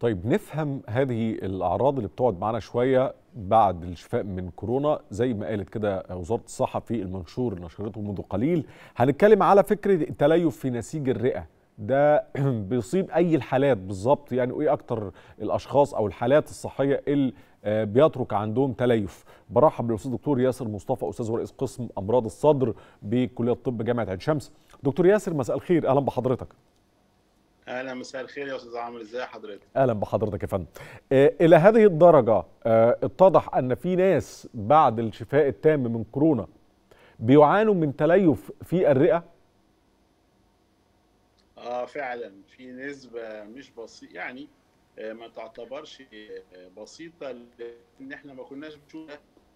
طيب نفهم هذه الاعراض اللي بتقعد معانا شويه بعد الشفاء من كورونا زي ما قالت كده وزاره الصحه في المنشور اللي نشرته منذ قليل هنتكلم على فكره التليف في نسيج الرئه ده بيصيب اي الحالات بالظبط يعني وايه اكتر الاشخاص او الحالات الصحيه اللي آه، بيترك عندهم تليف برحب بالاستاذ دكتور ياسر مصطفى استاذ ورئيس قسم امراض الصدر بكليه الطب جامعه عين شمس دكتور ياسر مساء الخير اهلا بحضرتك اهلا مساء الخير يا استاذ عمرو ازي حضرتك اهلا بحضرتك يا فندم آه، الى هذه الدرجه آه، اتضح ان في ناس بعد الشفاء التام من كورونا بيعانوا من تليف في الرئه اه فعلا في نسبه مش بسيطه يعني آه، ما تعتبرش آه، بسيطه لان احنا ما كناش بنشوفها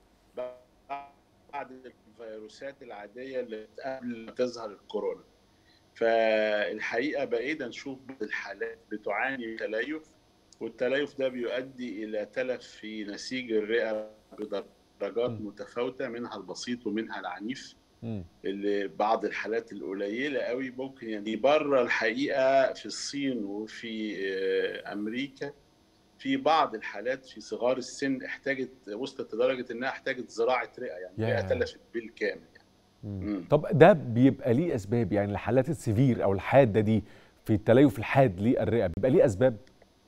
بعد الفيروسات العاديه اللي قبل ما تظهر الكورونا فالحقيقه بقينا نشوف الحالات بتعاني من تليف والتليف ده بيؤدي الى تلف في نسيج الرئه بدرجات م. متفاوته منها البسيط ومنها العنيف مم. اللي بعض الحالات القليله قوي ممكن يعني بره الحقيقه في الصين وفي آه، امريكا في بعض الحالات في صغار السن احتاجت وصلت لدرجه انها احتاجت زراعه رئه يعني ياه. رئه تلفت بالكامل يعني. مم. مم. طب ده بيبقى ليه اسباب يعني الحالات السيفير او الحاده دي في التليف الحاد للرئه بيبقى ليه اسباب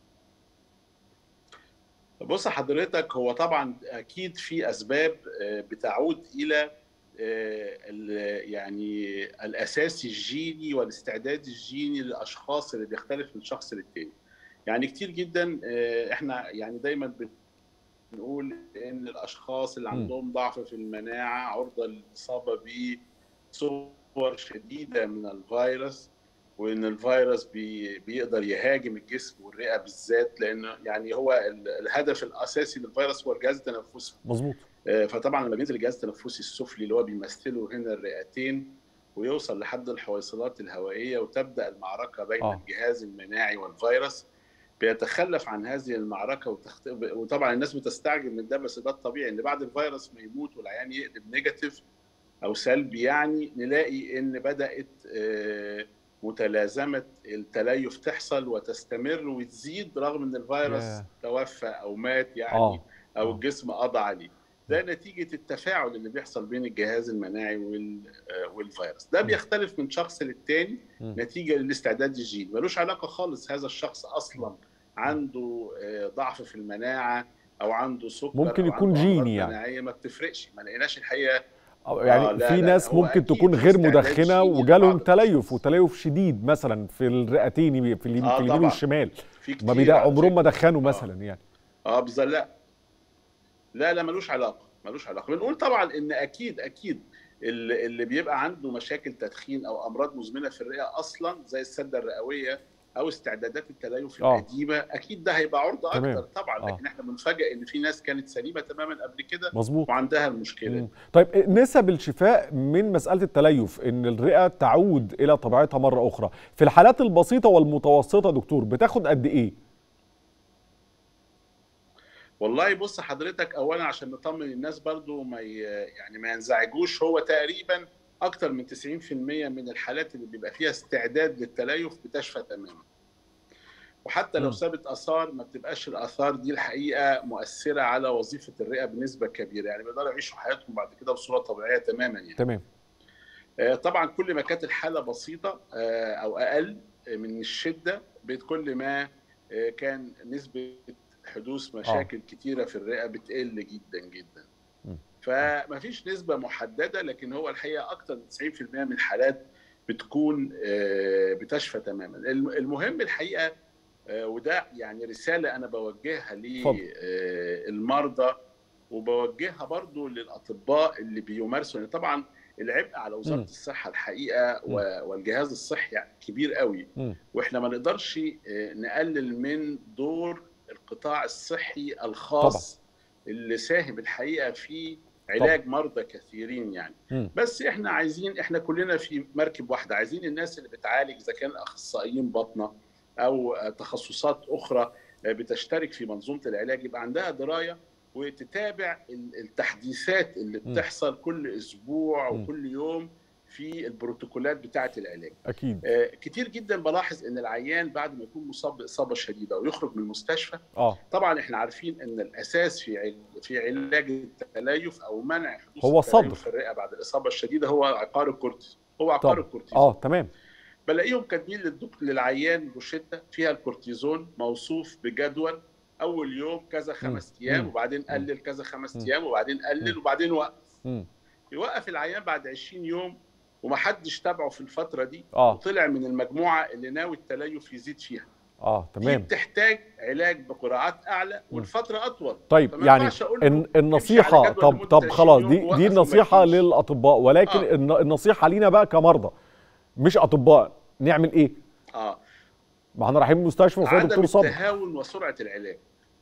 بص حضرتك هو طبعا اكيد في اسباب آه، بتعود الى آه، ال- يعني الاساس الجيني والاستعداد الجيني للاشخاص اللي بيختلف من شخص للتاني يعني كتير جدا آه، احنا يعني دايما بنقول ان الاشخاص اللي م. عندهم ضعف في المناعه عرضه للاصابه بصور شديده من الفيروس وان الفيروس بي بيقدر يهاجم الجسم والرئه بالذات لانه يعني هو ال- الهدف الاساسي للفيروس هو الجهاز التنفسي مظبوط آه، فطبعا لما بينزل الجهاز التنفسي السفلي اللي هو بيمثله هنا الرئتين ويوصل لحد الحويصلات الهوائيه وتبدا المعركه بين آه. آه. الجهاز المناعي والفيروس بيتخلف عن هذه المعركه وتخت... وطبعا الناس بتستعجب من ده بس ده الطبيعي ان بعد الفيروس ما يموت والعيان يقلب نيجاتيف او سلبي يعني نلاقي ان بدات آه، متلازمه التليف تحصل وتستمر وتزيد رغم ان الفيروس ياه. توفى او مات يعني اه او آه. الجسم قضى عليه ده نتيجه التفاعل اللي بيحصل بين الجهاز المناعي وال- آه، والفيروس ده م. بيختلف من شخص للتاني م. نتيجه للاستعداد الجيني ملوش علاقه خالص هذا الشخص اصلا عنده آه، ضعف في المناعه او عنده سكر ممكن أو يكون عنده أمراض جيني يعني. مناعيه ما بتفرقش ما لقيناش الحقيقه أو يعني آه، لا، في لا، ناس هو ممكن أكيد تكون في غير استعداد مدخنه جيني وجالهم لبعض تليف الأشخاص. وتليف شديد مثلا في الرئتين في اليمين آه، في اليمين طبعاً. والشمال في ما كتير بيدا على عمرهم ما فكرة. دخنوا آه. مثلا يعني اه بالظبط لا لا لا ملوش علاقه ملوش علاقه بنقول طبعا ان اكيد اكيد اللي اللي بيبقى عنده مشاكل تدخين او امراض مزمنه في الرئه اصلا زي السده الرئويه او استعدادات التليف آه. القديمه اكيد ده هيبقى عرضه تمام. اكتر طبعا آه. لكن احنا بنفاجئ ان في ناس كانت سليمه تماما قبل كده مظبوط وعندها المشكله مم. دي. طيب نسب الشفاء من مسألة التليف إن الرئة تعود إلى طبيعتها مرة أخرى في الحالات البسيطة والمتوسطة دكتور بتاخد قد إيه؟ والله بص حضرتك اولا عشان نطمن الناس برضو ما ي... يعني ما ينزعجوش هو تقريبا اكتر من 90% من الحالات اللي بيبقى فيها استعداد للتليف بتشفى تماما وحتى لو مم. سابت اثار ما بتبقاش الاثار دي الحقيقه مؤثره على وظيفه الرئه بنسبه كبيره يعني بيقدروا يعيشوا حياتهم بعد كده بصوره طبيعيه تماما يعني تمام آه، طبعا كل ما كانت الحاله بسيطه آه، او اقل من الشده كل ما آه، كان نسبه حدوث مشاكل كتيره في الرئه بتقل جدا جدا م. فما فيش نسبه محدده لكن هو الحقيقه اكثر من 90% من الحالات بتكون آه، بتشفى تماما الم- المهم الحقيقه آه، وده يعني رساله انا بوجهها اتفضل. للمرضى وبوجهها برضو للاطباء اللي بيمارسوا يعني طبعا العبء على وزاره مم. الصحه الحقيقه مم. و- والجهاز الصحي كبير قوي مم. واحنا ما نقدرش آه، نقلل من دور القطاع الصحي الخاص اللي ساهم الحقيقه في علاج مرضى كثيرين يعني مم. بس احنا عايزين احنا كلنا في مركب واحده عايزين الناس اللي بتعالج اذا كان اخصائيين باطنه او آه، تخصصات اخرى آه، بتشترك في منظومه العلاج يبقى عندها درايه وتتابع ال- التحديثات اللي مم. بتحصل كل اسبوع مم. وكل يوم في البروتوكولات بتاعه العلاج اكيد آه، كتير جدا بلاحظ ان العيان بعد ما يكون مصاب باصابه شديده ويخرج من المستشفى اه طبعا احنا عارفين ان الاساس في عل- في علاج التليف او منع حدوث هو التليف الصدر. في الرئه بعد الاصابه الشديده هو عقار الكورتيزون هو عقار طب. الكورتيزون اه تمام بلاقيهم كاتبين للدكتور للعيان روشته فيها الكورتيزون موصوف بجدول اول يوم كذا خمس مم. ايام مم. وبعدين قلل كذا خمس مم. ايام وبعدين قلل مم. وبعدين وقف مم. يوقف العيان بعد 20 يوم ومحدش تابعه في الفتره دي اه وطلع من المجموعه اللي ناوي التليف يزيد فيها اه دي تمام بتحتاج علاج بجرعات اعلى والفتره اطول طيب فما يعني ينفعش أقول له الن- امشي على النصيحه جدول طب لمدة طب 20 خلاص يوم دي ووقف دي وما النصيحه يجيش. للاطباء ولكن آه. الن- النصيحه لينا بقى كمرضى مش اطباء نعمل ايه؟ اه ما احنا رايحين المستشفى وفي عدم دكتور صبر التهاون وسرعه العلاج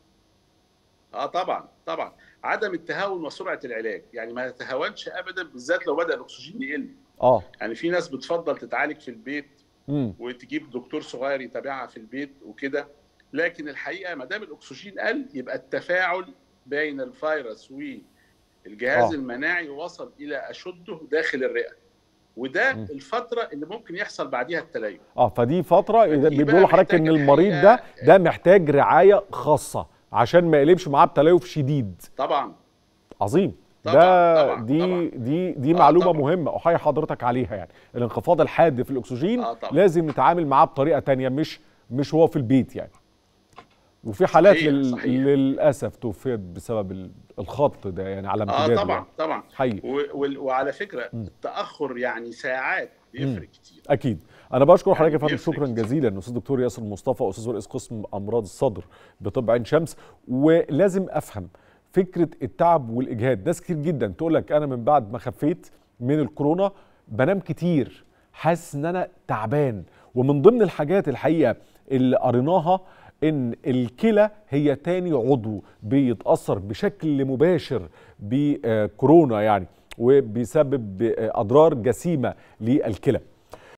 اه طبعا طبعا عدم التهاون وسرعه العلاج يعني ما تتهاونش ابدا بالذات لو بدا الاكسجين يقل اه يعني في ناس بتفضل تتعالج في البيت امم وتجيب دكتور صغير يتابعها في البيت وكده لكن الحقيقه ما دام الاكسجين قل يبقى التفاعل بين الفيروس والجهاز آه. المناعي وصل الى اشده داخل الرئه وده مم. الفتره اللي ممكن يحصل بعديها التليف اه فدي فتره فدي إذا بقى بيقولوا لحضرتك محتاجة ان المريض الحقيقة- ده ده محتاج رعايه خاصه عشان ما يقلبش معاه بتليف شديد طبعا عظيم طبعاً، ده طبعاً، دي طبعاً. دي دي آه، معلومه طبعاً. مهمه احيي حضرتك عليها يعني الانخفاض الحاد في الاكسجين آه، طبعاً. لازم نتعامل معاه بطريقه تانية مش مش هو في البيت يعني وفي حالات صحيح، لل... صحيح. للاسف توفيت بسبب ال- الخط ده يعني على اه امتداد طبعا يعني. طبعا حقيقي و- وال- وعلى فكره مم. التاخر يعني ساعات بيفرق كتير اكيد انا بشكر يعني حضرتك يا فندم بيفرق شكرا كتير. جزيلا استاذ دكتور ياسر مصطفى استاذ رئيس قسم امراض الصدر بطب عين شمس ولازم افهم فكره التعب والاجهاد ناس كتير جدا تقول لك انا من بعد ما خفيت من الكورونا بنام كتير حاسس ان انا تعبان ومن ضمن الحاجات الحقيقه اللي قريناها ان الكلى هي تاني عضو بيتاثر بشكل مباشر بكورونا يعني وبيسبب اضرار جسيمه للكلى